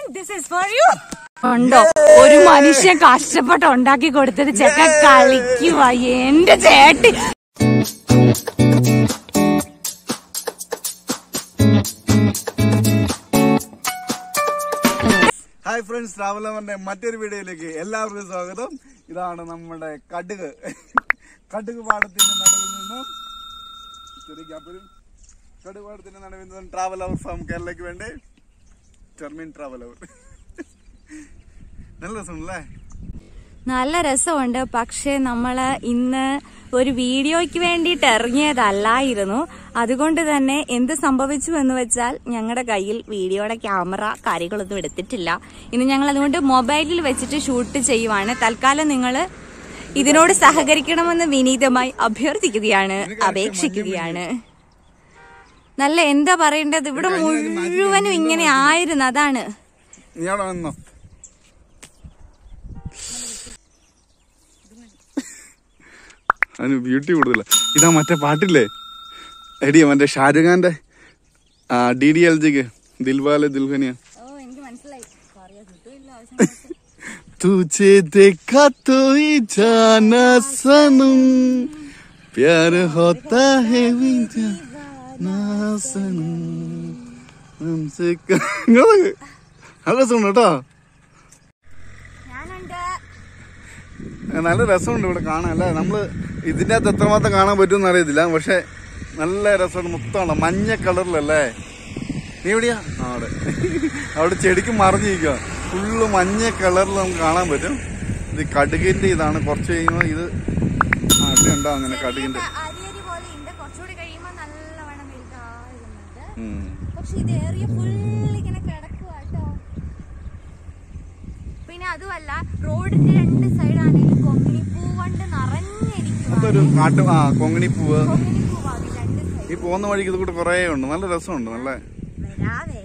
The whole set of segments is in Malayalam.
ദിസ് ഇസ് ഫോർ യു ഉണ്ടോ ഒരു മനുഷ്യൻ കഷ്ടപ്പെട്ട് ഉണ്ടാക്കി കൊടുത്തിട്ട് ചെക്ക കളിക്കുവാ എന്റെ ചേട്ടി ഹായ് ഫ്രണ്ട്സ് ട്രാവലറിന്റെ മറ്റൊരു വീഡിയോയിലേക്ക് എല്ലാവർക്കും സ്വാഗതം ഇതാണ് നമ്മുടെ കടുക് കടുക് പാടത്തിന്റെ നടുവിൽ നിന്നും ചെറിയ ഗ്യാപ്പിൽ കടുക് പാടത്തിന്റെ നടുവിൽ നിന്നും ട്രാവൽ അവർ ഫ്രം കേരളയ്ക്ക് വേണ്ടി ടെർമിൻ ട്രാവൽ അവർ നല്ല രസമുണ്ടല്ലേ നല്ല രസമുണ്ട് പക്ഷെ നമ്മള് ഇന്ന് ഒരു വീഡിയോയ്ക്ക് വേണ്ടിയിട്ട് ഇറങ്ങിയതല്ലായിരുന്നു അതുകൊണ്ട് തന്നെ എന്ത് സംഭവിച്ചു എന്ന് വെച്ചാൽ ഞങ്ങളുടെ കയ്യിൽ വീഡിയോയുടെ ക്യാമറ കാര്യങ്ങളൊന്നും എടുത്തിട്ടില്ല ഇന്ന് ഞങ്ങൾ അതുകൊണ്ട് മൊബൈലിൽ വെച്ചിട്ട് ഷൂട്ട് ചെയ്യുവാണ് തൽക്കാലം നിങ്ങൾ ഇതിനോട് സഹകരിക്കണമെന്ന് വിനീതമായി അഭ്യർത്ഥിക്കുകയാണ് അപേക്ഷിക്കുകയാണ് നല്ല എന്താ പറയേണ്ടത് ഇവിടെ മുഴുവനും ഇങ്ങനെ ആയിരുന്നു അതാണ് നീ അവിടെ വന്നോ അതിന് ബ്യൂട്ടി കൂടുതല ഇതാ മറ്റേ പാട്ടില്ലേ എടിയ മറ്റേ ഷാജഹാന്റെ ഡി ഡി എൽ ജിക്ക് ദിൽവാലെ ദിൽഖനിയ ഓ എനിക്ക് മനസ്സിലായി പറയാ കിട്ടില്ല तुझे देखा तो ही जाना सनम प्यार होता है भी जाना सनम हमसे ക- നിങ്ങള് നല്ല രസമുണ്ട് കേട്ടോ ഞാനുണ്ട് നല്ല രസമുണ്ട് ഇവിടെ കാണാൻ അല്ലേ നമ്മള് ഇതിന്റെ അകത്ത് എത്രമാത്രം കാണാൻ പറ്റുമെന്ന് അറിയത്തില്ല പക്ഷെ നല്ല രസമുണ്ട് മൊത്തമാണ് മഞ്ഞ കളറിലല്ലേ നീ എവിടെയാ ആ, അവിടെ അവിടെ ചെടിക്ക് മറിഞ്ഞിരിക്കുക ഫുള്ള് മഞ്ഞ കളറിൽ നമുക്ക് കാണാൻ പറ്റും ഇത് കടുകിന്റെ ഇതാണ് കുറച്ച് കഴിയുമ്പോൾ ഇത് ആ ഇവിടെ ഉണ്ടോ അങ്ങനെ കടുകിന്റെ അരിയരി പോലെ ഉണ്ട് കുറച്ചുകൂടി കഴിയുമ്പോൾ നല്ലവണ്ണം വലുതാകുന്നുണ്ട് ഉം. പക്ഷെ ഇത് ഏറിയ ഫുൾ ഇങ്ങനെ കിടക്കുക കേട്ടോ പിന്നെ അതുമല്ല റോഡിന്റെ രണ്ട് സൈഡാണെങ്കിലും കൊങ്ങിണി പൂ കൊണ്ട് നിറഞ്ഞിരിക്കുക അതൊരു കാട്ടു ആ കൊങ്ങിണി പൂവ് കൊങ്ങിണി പൂവാണ് രണ്ട് സൈഡ് ഈ പോകുന്ന വഴിക്ക് ഇത് കൂടെ കുറേ ഉണ്ട് നല്ല രസമുണ്ട് നല്ല വരാവേ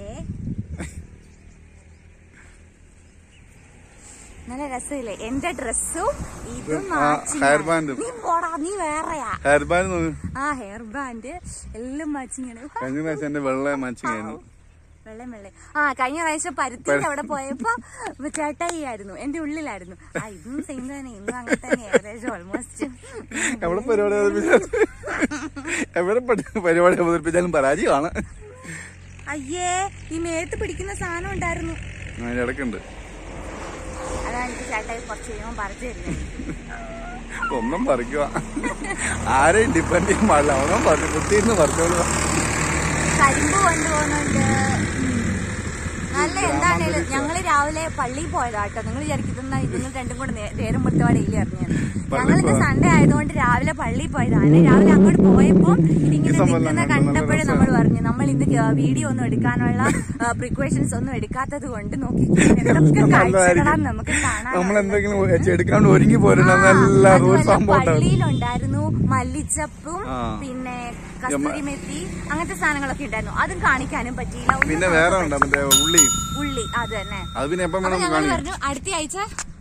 നല്ല രസമില്ലേ എന്റെ ഡ്രസ്സും ഇതും ആ, matching hair ആണ്. band ഉം. നീ പോടാ നീ വേറെയാ ഹെയർ ബാൻഡ് നോക്ക് ആ ഹെയർ ബാൻഡ് എല്ലാം മാച്ചിങ്ങാണ് കഴിഞ്ഞ പ്രാവശ്യം എന്റെ വെള്ള മാച്ചിങ് ആയിരുന്നു വെള്ളം വെള്ളം ആ കഴിഞ്ഞ പ്രാവശ്യം പരുത്തിന്റെ അവിടെ പോയപ്പോ ചേട്ടായി ആയിരുന്നു എന്റെ ഉള്ളിലായിരുന്നു ആ ഇതും സെയിം തന്നെ ഇന്നും അങ്ങനെ തന്നെ ഏകദേശം ഓൾമോസ്റ്റ് എവിടെ പരിപാടി അവതരിപ്പിച്ചാലും എവിടെ പടി- പരിപാടി അവതരിപ്പിച്ചാലും പരാജയമാണ് അയ്യേ ഈ മേത്ത് പിടിക്കുന്ന സാധനം ഉണ്ടായിരുന്നു അതിന്റെ ഇടയ്ക്കുണ്ട് അതാണ് എനിക്ക് ചേട്ടായി കുറച്ച് കഴിയുമ്പോൾ പറിച്ചു തരുന്നത് ഒന്നും പറിക്കുക ആരെയും ഡിപ്പെൻഡ് ചെയ്യാൻ പാടില്ല ഒന്നും പറഞ്ഞു കുത്തിന്ന് പറിച്ചോളൂ കരിമ്പ് കൊണ്ടുപോകുന്നുണ്ട് നല്ല എന്താണേലും ഞങ്ങള് രാവിലെ പള്ളിയിൽ പോയതാ കേട്ടോ നിങ്ങൾ വിചാരിക്കുന്ന നിങ്ങൾ രണ്ടും കൂടെ നേ- നേരം മുട്ടവാടെ ഇല്ല ഇറങ്ങിയത് ഞങ്ങൾ ഇന്ന് സൺഡേ ആയതുകൊണ്ട് രാവിലെ പള്ളിയിൽ പോയതാണ് രാവിലെ അങ്ങോട്ട് പോയപ്പോ ഇതിങ്ങനെ സംഭവം നിൽക്കുന്ന കണ്ടു. നല്ല കണ്ടപ്പോഴേ നമ്മൾ പറഞ്ഞു നമ്മൾ ഇന്ന് വീഡിയോ ഒന്നും എടുക്കാനുള്ള പ്രിക്കോഷൻസ് ഒന്നും എടുക്കാത്തത് കൊണ്ട് നോക്കി എന്തൊക്കെ കാഴ്ചകളാണ് നമുക്ക് കാണാൻ നമ്മൾ എന്തെങ്കിലും എടുക്കാണ്ട് ഒരുങ്ങി പോരണം എല്ലാ ഒരു സംഭവം ഉണ്ടാവും പള്ളിയിലുണ്ടായിരുന്നു മല്ലിച്ചപ്പും ആ. പിന്നെ കസ്തൂരി മെത്തി അങ്ങനത്തെ സാധനങ്ങളൊക്കെ ഉണ്ടായിരുന്നു അതും കാണിക്കാനും പറ്റിയില്ല ഒന്നും പിന്നെ വേറെ ഉണ്ട് മറ്റേ ഉള്ളി ഉള്ളി അത് തന്നെ അത് പിന്നെ എപ്പം അപ്പൊ വേണം ഞങ്ങൾ കാണിക്കാം പറഞ്ഞു അടുത്ത ആഴ്ച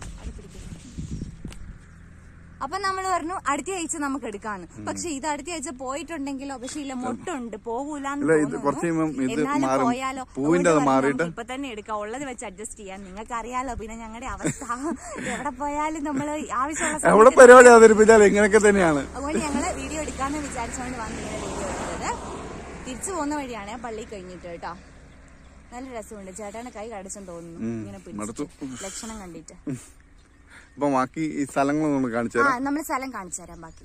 അപ്പൊ നമ്മൾ പറഞ്ഞു അടുത്ത ആഴ്ച നമുക്ക് എടുക്കാന്ന് പക്ഷെ ഇത് അടുത്ത ആഴ്ച പോയിട്ടുണ്ടെങ്കിലോ പക്ഷെ ഇല്ല മൊട്ടുണ്ട് പോകൂലെന്ന് ഇല്ല, ഇത് കുറച്ച് കഴിയുമ്പം ഇത് മാറും. പോയാലോ പൂവിന്റെ അത് അതുകൊണ്ട് മാറിയിട്ട്. നമുക്ക് ഇപ്പൊ തന്നെ എടുക്കാം ഉള്ളത് വെച്ച് അഡ്ജസ്റ്റ് ചെയ്യാൻ നിങ്ങൾക്ക് അറിയാലോ പിന്നെ ഞങ്ങളുടെ അവസ്ഥ എവിടെ പോയാലും നമ്മൾ ആവശ്യമുള്ള എവിടെ സമയത്ത് പരിപാടി അവതരിപ്പിച്ചാലും ഇങ്ങനെയൊക്കെ തന്നെയാണ് അതുകൊണ്ട് ഞങ്ങള് വീഡിയോ എടുക്കാന്ന് വിചാരിച്ചുകൊണ്ട് വന്ന് ഇങ്ങനെ വീഡിയോ എടുത്തത് തിരിച്ചു പോകുന്ന വഴിയാണ് പള്ളി കഴിഞ്ഞിട്ട് കേട്ടോ നല്ല രസമുണ്ട് ചേട്ടന്റെ കൈ കടിച്ചെന്ന് തോന്നുന്നു ഇങ്ങനെ മടുത്തു. പിടിച്ചിട്ട് ലക്ഷണം കണ്ടിട്ട് അപ്പൊ ബാക്കി ഈ സ്ഥലങ്ങളൊന്നും കാണിച്ചു ആ തരാം നമ്മൾ സ്ഥലം കാണിച്ചു തരാം ബാക്കി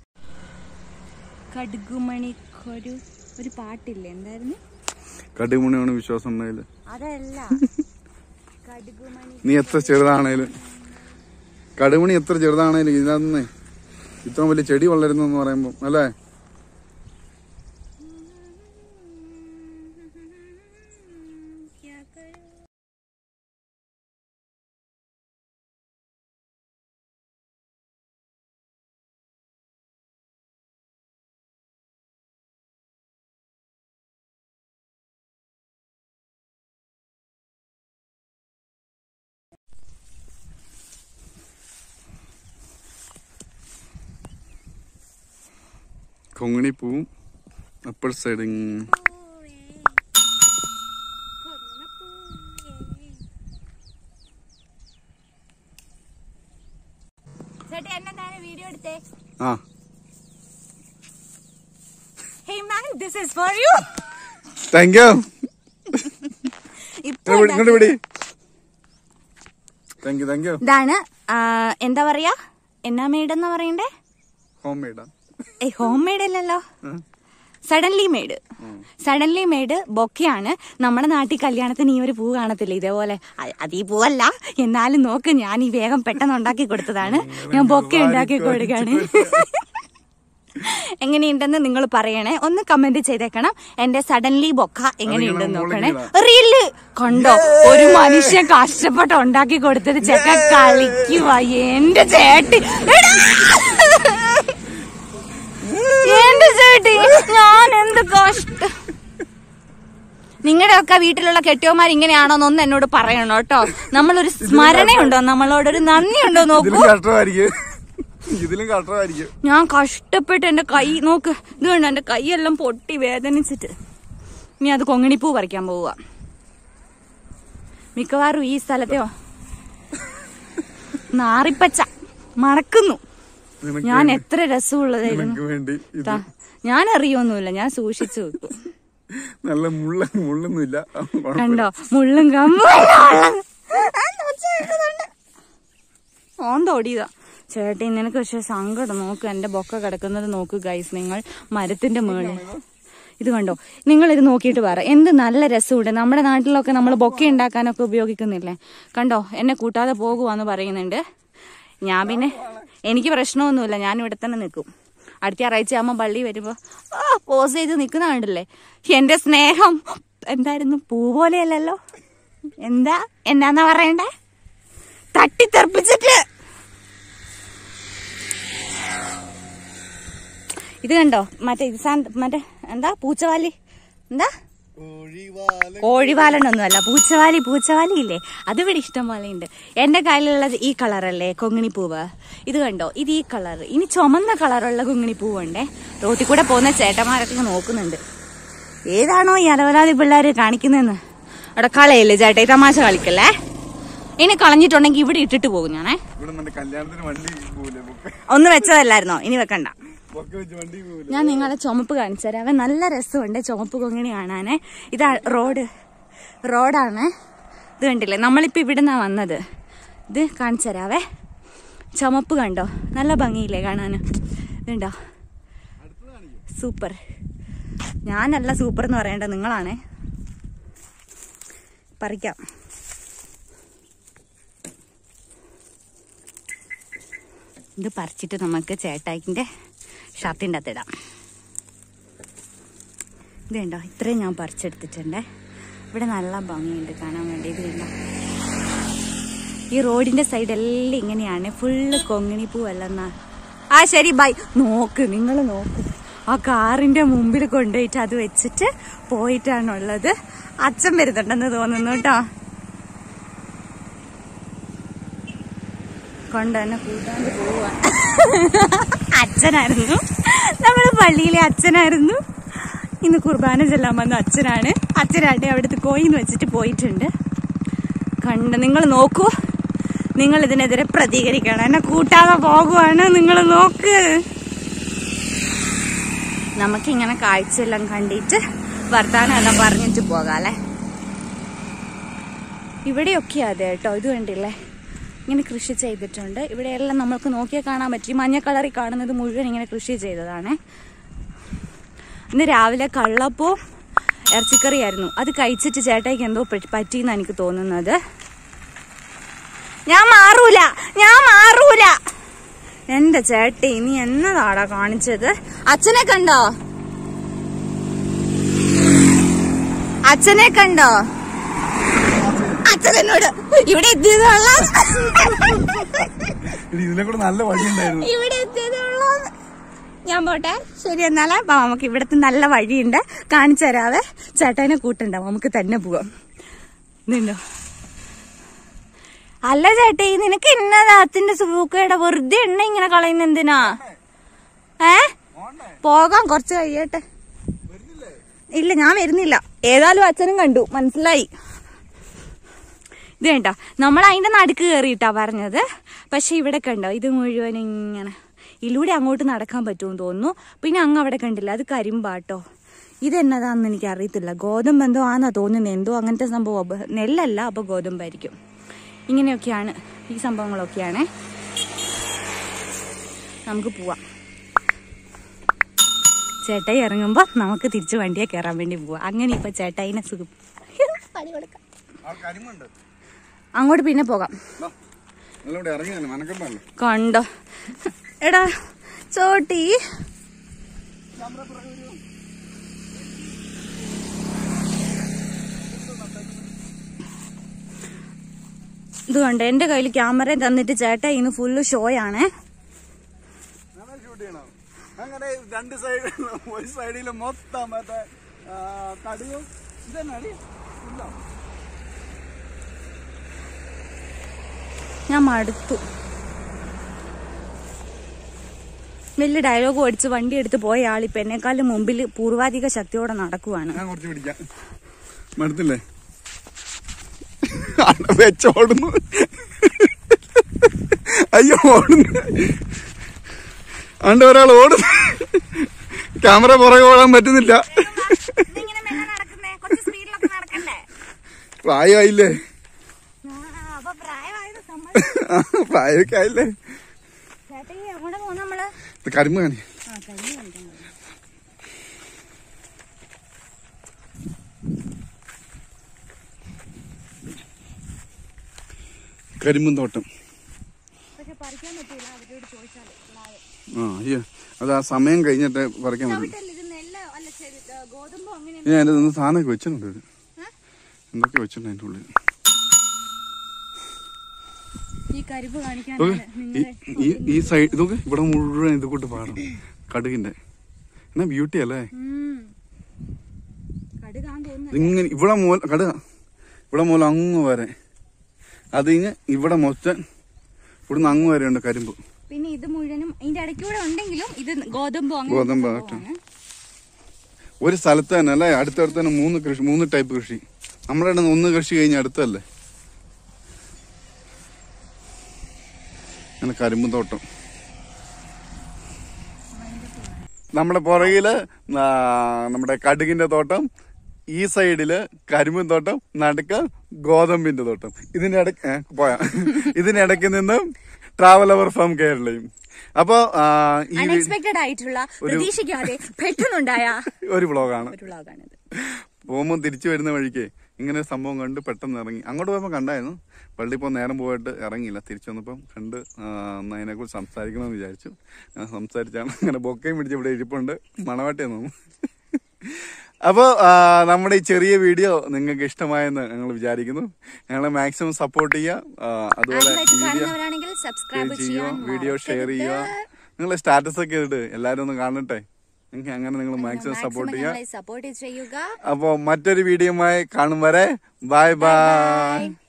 കടുകുമണിക്കൊരു ഒരു പാട്ടില്ലേ എന്തായിരുന്നു കടുമുണിയാണ് വിശ്വാസം ഉണ്ടായില്ല അതല്ല കടുകുമണി നീ എത്ര ചെറുതാണേലും കടുമണി എത്ര ചെറുതാണേലും ഇതിനകത്ത് ഇത്രയും വലിയ ചെടി വളരുന്നു എന്ന് പറയുമ്പോ അല്ലേ കൊങ്ങിണി പൂവും അപ്പർ സൈഡ് ഇങ്ങനെ ചേട്ടാ എന്നെ വീഡിയോ എടുത്തേ ആ hey man this is for you thank you ഇപ്പൊ ഇങ്ങോട്ട് പിടി താങ്ക് യു താങ്ക് യു ഇതാണ് ആ, എന്താ പറയാ എന്നാ മെയ്ഡ് എന്ന് പറയണ്ടേ ഹോം മെയ്ഡാ ഏ ഹോം മെയ്ഡ് അല്ലല്ലോ സഡൻലി മെയ്ഡ് സഡൻലി മെയ്ഡ് ബൊക്കെയാണ് നമ്മുടെ നാട്ടിൽ കല്യാണത്തിന് ഈ ഒരു പൂ കാണത്തില്ല ഇതേപോലെ അ- അത് ഈ പൂവല്ല എന്നാലും നോക്ക് ഞാൻ ഈ വേഗം പെട്ടെന്ന് ഉണ്ടാക്കി കൊടുത്തതാണ് ഞാൻ ബൊക്കെ ഉണ്ടാക്കി കൊടുക്കാണ് എങ്ങനെയുണ്ടെന്ന് നിങ്ങൾ പറയണേ ഒന്ന് കമന്റ് ചെയ്തേക്കണം എന്റെ സഡൻലി ബൊക്ക എങ്ങനെയുണ്ടെന്ന് നോക്കണേ റീല് കണ്ടോ ഒരു മനുഷ്യൻ കഷ്ടപ്പെട്ട് ഉണ്ടാക്കി കൊടുത്തത് ചെക്ക കളിക്കുവാ എന്റെ ചേട്ടി എടാ! എന്റെ ചേട്ടി ഞാൻ എന്ത് കഷ്ട നിങ്ങളുടെ ഒക്കെ വീട്ടിലുള്ള കെട്ടിയോമാർ ഇങ്ങനെയാണോന്ന് ഒന്ന് എന്നോട് പറയണം കേട്ടോ നമ്മളൊരു സ്മരണയുണ്ടോ നമ്മളോടൊരു നന്ദിയുണ്ടോ നോക്കൂ ഇതിലും കഷ്ടമായിരിക്കും ഇതിലും കഷ്ടമായിരിക്കും ഞാൻ കഷ്ടപ്പെട്ട് എന്റെ കൈ നോക്ക് ഇത് കണ്ടോ എന്റെ കൈയെല്ലാം പൊട്ടി വേദനിച്ചിട്ട് ഇനി അത് കൊങ്ങിണിപ്പൂ പറിക്കാൻ പോവുക മിക്കവാറും ഈ സ്ഥലത്തെയോ നാറിപ്പച്ച മണക്കുന്നു നിനക്ക് ഞാൻ എത്ര രസമുള്ളതായിരുന്നു നിനക്ക് വേണ്ടി ഇത് ദാ, ഞാൻ അറിയൊന്നുമില്ല ഞാൻ സൂക്ഷിച്ചു വെക്കും നല്ല മുള്ള മുള്ളൊന്നുമില്ല കുഴപ്പമില്ല. കണ്ടോ മുള്ളും കമ്പും ഓന്തോടിയതാ ചേട്ടി നിനക്ക് പക്ഷെ സങ്കടം നോക്ക് എന്റെ ബൊക്ക കിടക്കുന്നത് നോക്ക് ഗൈസ് നിങ്ങൾ മരത്തിന്റെ മേളിൽ ഇത് കണ്ടോ നിങ്ങൾ ഇത് നോക്കിയിട്ട് പറ എന്ത് നല്ല രസമുണ്ട് നമ്മുടെ നാട്ടിലൊക്കെ നമ്മൾ ബൊക്ക ഉണ്ടാക്കാനൊക്കെ ഉപയോഗിക്കുന്നില്ലേ കണ്ടോ എന്നെ കൂട്ടാതെ പോകുവാന്ന് പറയുന്നുണ്ട് ഞാൻ പിന്നെ എനിക്ക് പ്രശ്നമൊന്നുമില്ല ഞാൻ ഇവിടെ തന്നെ നിൽക്കും അടുത്ത ഞായറാഴ്ച ആകുമ്പോൾ പള്ളി വരുമ്പോൾ ആ പോസ് ചെയ്ത് നിൽക്കുന്ന കണ്ടില്ലേ എന്റെ സ്നേഹം എന്തായിരുന്നു പൂ പോലെയല്ലല്ലോ എന്താ എന്നാന്നാ പറയണ്ടേ തട്ടിത്തെറിപ്പിച്ചിട്ട് ഇത് കണ്ടോ മറ്റേ ഇത് സാ- മറ്റേ എന്താ പൂച്ചവാലി എന്താ കോഴിവാലനൊന്നും അല്ല പൂച്ചവാലി പൂച്ചവാലി ഇല്ലേ അത് ഇവിടെ ഇഷ്ടം പോലെ ഉണ്ട് എന്റെ കയ്യിലുള്ളത് ഈ കളറല്ലേ കൊങ്ങിണിപ്പൂവ് ഇത് കണ്ടോ ഇത് ഈ കളർ ഇനി ചുമന്ന കളറുള്ള കൊങ്ങിണിപ്പൂവുണ്ടേ റോട്ടിൽ കൂടെ പോകുന്ന ചേട്ടന്മാരൊക്കെ നോക്കുന്നുണ്ട് ഏതാണോ ഈ അലവലാതി പിള്ളേര് കാണിക്കുന്നതെന്ന് അവിടെ കളയല്ലേ ചേട്ടാ ഈ തമാശ കളിക്കല്ലേ ഇനി കളഞ്ഞിട്ടുണ്ടെങ്കിൽ ഇവിടെ ഇട്ടിട്ട് പോകും ഞാനേ ഇവിടെ നിന്റെ കല്യാണത്തിന് വണ്ടി പോവില്ലേ ബൊക്കെ ഒന്ന് വെച്ചതല്ലായിരുന്നോ ഇനി വെക്കണ്ട ബൊക്കെ വെച്ച് വണ്ടി പോവില്ല ഞാൻ നിങ്ങളെ ചുമപ്പ് കാണിച്ചു തരാം അവൻ നല്ല രസമുണ്ട് ചുമപ്പ് കൊങ്ങിണി കാണാനേ ഇതാ റോഡ് റോഡാണ് ഇത് കണ്ടില്ലേ നമ്മളിപ്പോൾ ഇവിടുന്നാ വന്നത് ഇത് കാണിച്ചു തരാവേ ചുമപ്പ് കണ്ടോ നല്ല ഭംഗിയില്ലേ കാണാൻ ഇതുണ്ടോ സൂപ്പർ ഞാനല്ല സൂപ്പർ എന്ന് പറയേണ്ടത് നിങ്ങളാണേ പറിക്കാം ഇത് പറിച്ചിട്ട് നമുക്ക് ചേട്ടായിക്കിൻ്റെ ഷർട്ടിൻ്റെ അകത്തിടാം ഇത് കണ്ടോ ഇത്രയും ഞാൻ പറിച്ചെടുത്തിട്ടുണ്ട് ഇവിടെ നല്ല ഭംഗിയുണ്ട് കാണാൻ വേണ്ടി ഇത് കണ്ടോ ഈ റോഡിന്റെ സൈഡെല്ലാം ഇങ്ങനെയാണ് ഫുള്ള് കൊങ്ങിണി പൂവല്ലെന്നാ ആ ശരി ബൈ നോക്ക് നിങ്ങൾ നോക്ക് ആ കാറിന്റെ മുമ്പിൽ കൊണ്ടുപോയിട്ട് അത് വെച്ചിട്ട് പോയിട്ടാണുള്ളത് അച്ഛൻ വരുന്നുണ്ടെന്ന് തോന്നുന്നു കേട്ടോ കൊണ്ട് തന്നെ കൂട്ടാണ്ട് പോവാ അച്ഛനായിരുന്നു നമ്മുടെ പള്ളിയിലെ അച്ഛനായിരുന്നു ഇന്ന് കുർബാന ചെല്ലാൻ വന്ന അച്ഛനാണ് അച്ഛനാട്ടെ അവിടുത്തെ കോയിന്ന് വെച്ചിട്ട് പോയിട്ടുണ്ട് കണ്ട് നിങ്ങൾ നോക്കൂ നിങ്ങൾ ഇതിനെതിരെ പ്രതികരിക്കണം എന്നെ കൂട്ടാതെ പോകുവാണ് നിങ്ങൾ നോക്ക് നമുക്കിങ്ങനെ കാഴ്ചയെല്ലാം കണ്ടിട്ട് വർത്താനം എല്ലാം പറഞ്ഞിട്ട് പോകാല്ലേ ഇവിടെയൊക്കെ അതെ കേട്ടോ ഇത് കണ്ടില്ലേ ഇങ്ങനെ കൃഷി ചെയ്തിട്ടുണ്ട് ഇവിടെയെല്ലാം നമ്മൾക്ക് നോക്കിയാൽ കാണാൻ പറ്റും ഈ മഞ്ഞ കളറിൽ കാണുന്നത് മുഴുവൻ ഇങ്ങനെ കൃഷി ചെയ്തതാണ് ഇന്ന് രാവിലെ കള്ളപ്പവും ഇറച്ചിക്കറിയായിരുന്നു അത് കഴിച്ചിട്ട് ചേട്ടായിക്ക് എന്തോ പറ്റി- പറ്റിയെന്നാ എനിക്ക് തോന്നുന്നത് ഞാൻ മാറൂല ഞാൻ മാറൂല എന്റെ ചേട്ടി നീ എന്നതാടാ കാണിച്ചത് അച്ഛനെ കണ്ടോ അച്ഛനെ കണ്ടോ അച്ഛൻ എന്നോട് ഇവിടെ എത്തിയതുള്ള എടി, ഇതിലെ കൂടെ നല്ല വഴി ഉണ്ടായിരുന്നു ഇവിടെ എത്തിയതുള്ള ഞാൻ പോട്ടെ ശരി എന്നാലേ വാ, നമുക്ക് ഇവിടത്തെ നല്ല വഴിയുണ്ട് കാണിച്ചു തരാവേ ചേട്ടനെ കൂട്ടുണ്ടാവും നമുക്ക് തന്നെ പോവാം നിന്നോ അല്ല ചേട്ടേ നിനക്ക് എന്നതാ അത്തിന്റെ സുഖയുടെ വെറുതെ എണ്ണ ഇങ്ങനെ കളയുന്ന എന്തിനാ ഏ പോകാം കുറച്ച് കഴിയട്ടെ ഇല്ല ഞാൻ വരുന്നില്ല ഏതായാലും അച്ഛനും കണ്ടു മനസ്സിലായി ഇത് വേണ്ട നമ്മൾ അതിന്റെ നടുക്ക് കയറിയിട്ടാ പറഞ്ഞത് പക്ഷെ ഇവിടെ കണ്ടോ ഇത് മുഴുവൻ ഇങ്ങനെ ഇതിലൂടെ അങ്ങോട്ട് നടക്കാൻ പറ്റുമെന്ന് തോന്നുന്നു പിന്നെ അങ്ങ് അവിടെ കണ്ടില്ല അത് കരിമ്പാട്ടോ ഇതെന്നതാന്ന് എനിക്ക് അറിയത്തില്ല ഗോതമ്പ് എന്തോ ആന്നാ തോന്നുന്നത് എന്തോ അങ്ങനത്തെ സംഭവം അപ്പൊ നെല്ലല്ല അപ്പൊ ഗോതമ്പായിരിക്കും ഇങ്ങനെയൊക്കെയാണ് ഈ സംഭവങ്ങളൊക്കെയാണ് നമുക്ക് പോവാം ചേട്ടായി ഇറങ്ങുമ്പോ നമുക്ക് തിരിച്ച് വണ്ടിയെ കയറാൻ വേണ്ടി പോവാം അങ്ങനെ ഇപ്പൊ ചേട്ടായിനെ സുഖം പണി കൊടുക്കാം ആ കരിമുണ്ട് അങ്ങോട്ട് പിന്നെ പോകാം നിങ്ങളിവിടെ ഇറങ്ങിയല്ലേ മനക്കണ്ടല്ലോ കണ്ടോ എടാ ചോട്ടി ഇത് കണ്ടോ എന്റെ കയ്യിൽ ക്യാമറ തന്നിട്ട് ചേട്ടാ ഇന്ന് ഫുള്ള് ഷോ ആണേ അങ്ങനെ ഷൂട്ട് ചെയ്യണം അങ്ങനെ രണ്ട് സൈഡിലും ഒരു സൈഡിൽ മൊത്തം മറ്റേ ആ, കടിയും ഇതന്നെ ഇല്ല ഞാൻ മടുത്തു വലിയ ഡയലോഗ് ഓടിച്ച് വണ്ടി എടുത്ത് പോയ ആളിപ്പോ എന്നെക്കാളും മുമ്പിൽ പൂർവാധിക ശക്തിയോടെ നടക്കുവാണ് ഞാൻ കുറച്ച് പിടിക്കാം മടുത്തില്ലേ അണ്ണ വെച്ചോടുന്നു അയ്യോ ഓടുന്നു അണ്ട് ഒരാൾ ഓടുന്നു ക്യാമറ പുറകെ ഓടാൻ പറ്റുന്നില്ല പ്രായമായില്ലേ ആ, പ്രായമൊക്കെ ആയില്ലേ നമ്മള് ഇത് കരിമ്പ് കാണി ആ, കഴിഞ്ഞു കണ്ടിട്ടുണ്ട്. കരിമ്പും തോട്ടം പക്ഷെ പറിക്കാൻ പറ്റൂല അവരോട് ചോദിച്ചാല് പ്ലാവ്. ആ അയ്യോ അത് ആ സമയം കഴിഞ്ഞിട്ട് പറിക്കാൻ പറ്റും ചവിട്ടല്ല, ഇത് നെല്ലോ അല്ല ശരി ഇത് ഗോതമ്പോ അങ്ങനെ ഞാൻ അതിന്റെ നിന്ന് സാധനമൊക്കെ വെച്ചിട്ടുണ്ട് ഇത്. എന്തൊക്കെ വെച്ചിട്ടുണ്ട് അതിന്റെ ഉള്ളിൽ ഈ കരിമ്പ് നോക്ക്, കാണിക്കാനാണ് ഈ നിങ്ങളെ ഈ ഈ സൈഡ് ഇതൊക്കെ ഇവിടെ മുഴുവൻ ഇത് കൂട്ട് പാടും കടുകിന്റെ എന്നാ ബ്യൂട്ടി അല്ലേ ഉം. കടുകാൻ തോന്നുന്നു ഇതിങ്ങനെ ഇവിടെ മൂല കടുക ഇവിടെ മൂലം അങ്ങ് വരെ അത് ഇങ്ങ് ഇവിടെ മൊത്തം ഇവിടുന്ന് അങ്ങ് വരെ ഉണ്ട് കരിമ്പ് പിന്നെ ഇത് മുഴുവനും ഇതിന്റെ ഇടയ്ക്കൂടെ ഉണ്ടെങ്കിലും ഇത് ഗോതമ്പോ അങ്ങനെ ഗോതമ്പ് സംഭവമാണ്. ഒരു സ്ഥലത്ത് തന്നെ അല്ലേ അടുത്തടുത്ത് തന്നെ മൂന്ന് കൃഷി മൂന്ന് ടൈപ്പ് കൃഷി നമ്മുടെ ഇവിടെ ഒന്ന് കൃഷി കഴിഞ്ഞ അടുത്തല്ലേ അങ്ങനെ കരിമ്പ് തോട്ടം നമ്മുടെ പുറകില് ആ, നമ്മുടെ കടുകിന്റെ തോട്ടം ഈ സൈഡില് കരിമ്പും തോട്ടം നടുക്ക് ഗോതമ്പിന്റെ തോട്ടം ഇതിന്റെ ഇടയ്ക്ക് ഏ, പോയാ ഇതിനിടയ്ക്ക് നിന്ന് ട്രാവൽ അവർ ഫ്രം കേരളയും അപ്പോ ആ, ഈ വീ- അൺഎക്സ്പെക്ടഡ് ആയിട്ടുള്ള പ്രതീക്ഷിക്കാതെ പെട്ടെന്നുണ്ടായ ഒരു വ്ളോഗാണ് ഒരു വ്ളോഗാണിത് പോകുമ്പോൾ തിരിച്ചു വരുന്ന വഴിക്ക് ഇങ്ങനെ ഒരു സംഭവം കണ്ട് പെട്ടെന്ന് ഇറങ്ങി അങ്ങോട്ട് പോയപ്പോൾ കണ്ടായിരുന്നു പള്ളി ഇപ്പോൾ നേരം പോയിട്ട് ഇറങ്ങിയില്ല തിരിച്ചു വന്നപ്പം കണ്ട് ആ, ഒന്ന് അതിനെക്കുറിച്ച് സംസാരിക്കണമെന്ന് വിചാരിച്ചു ഞാൻ സംസാരിച്ചാണ് അങ്ങനെ ബൊക്കയും പിടിച്ച് ഇവിടെ ഇരിപ്പുണ്ട് മണവാട്ടിയെന്ന് തോന്നുന്നു അപ്പോൾ നമ്മുടെ ഈ ചെറിയ വീഡിയോ നിങ്ങൾക്ക് ഇഷ്ടമായെന്ന് ഞങ്ങൾ വിചാരിക്കുന്നു ഞങ്ങളെ മാക്സിമം സപ്പോർട്ട് ചെയ്യുക ആ, അതുപോലെ ആദ്യമായിട്ട് വീഡിയോ കാണുന്നവരാണെങ്കിൽ സബ്സ്ക്രൈബ് ചെയ്യുക ചെയ്യാൻ വീഡിയോ ഷെയർ ചെയ്യുക നിങ്ങൾ സ്റ്റാറ്റസ് ഒക്കെ ഇട്ട് എല്ലാവരും ഒന്ന് കാണട്ടെ നിങ്ങൾക്ക് അങ്ങനെ നിങ്ങൾ മാക്സിമം സപ്പോർട്ട് ചെയ്യുക സപ്പോർട്ട് ചെയ്യുക അപ്പോൾ മറ്റൊരു വീഡിയോയുമായി കാണും വരെ ബൈ ബൈ